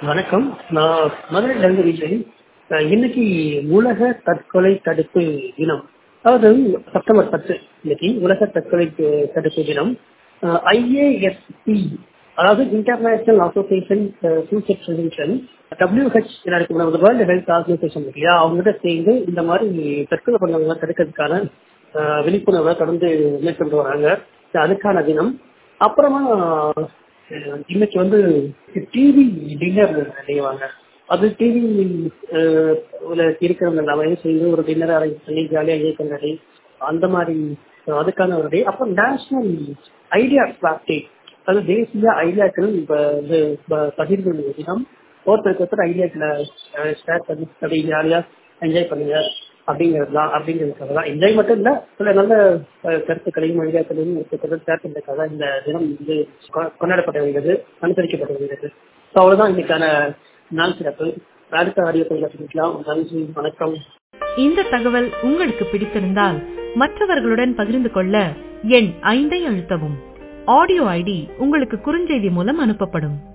வணக்கம் நான் மதுரையிலிருந்து விஜய் அஹ் இன்னைக்கு உலக தற்கொலை தடுப்பு தினம் அதாவது செப்டம்பர் பத்து இன்னைக்கு உலக தற்கொலை த- தடுப்பு தினம் ஐஏஎஸ்பி அதாவது international association suicide prevention WH world health organisation இருக்கு இல்லையா அவங்ககிட்ட சேர்ந்து இந்த மாதிரி தற்கொலை பண்ணவங்க தடுக்கிறதுக்கான அஹ், விழிப்புணர்வை தொடர்ந்து மேற்கொண்டு வராங்க அதுக்கான தினம் அப்புறமா அஹ் இன்னைக்கு வந்து டிவி டின்னர் செய்வாங்க அது டிவி இருக்கிறவங்க எல்லாமே சேர்ந்து ஒரு டின்னர் அரேஞ்ச் பண்ணி ஜாலியாக இயக்கம் நடை அந்த மாதிரி அஹ் அதுக்கான ஒரு டே அப்புறம் நேஷனல் ஐடியா பிளாஸ்டிக் அது தேசிய ஐடியாக்கள் இப்போ வந்து ப- பகிர்வு தினம் ஒருத்தருக்கு ஒருத்தர் ஐடியாக்களை ஷேர் பண்ணி அப்படி ஜாலியாக என்ஜாய் பண்ணுங்க அப்படிங்கிறது தான் அப்படிங்கிறதுக்காக தான் என்ஜாய் மட்டும் இல்லை சில நல்ல அஹ், கருத்துக்களையும் ஐடியாக்களையும் ஒருத்தருக்கு ஷேர் பண்ணுறதுக்காக இந்த தினம் வந்து கொ- கொண்டாடப்பட வருகிறது அனுசரிக்கப்பட வருகிறது ஸோ அவ்வளோதான் இன்னைக்கான நாள் சிறப்பு அடுத்த ஆடியோ சந்திக்கலாம் நன்றி வணக்கம் இந்த தகவல் உங்களுக்கு பிடித்திருந்தால் மற்றவர்களுடன் பகிர்ந்து கொள்ள எண் ஐந்தை அழுத்தவும் ஆடியோ ஐடி உங்களுக்கு குறுஞ்செய்தி மூலம் அனுப்பப்படும்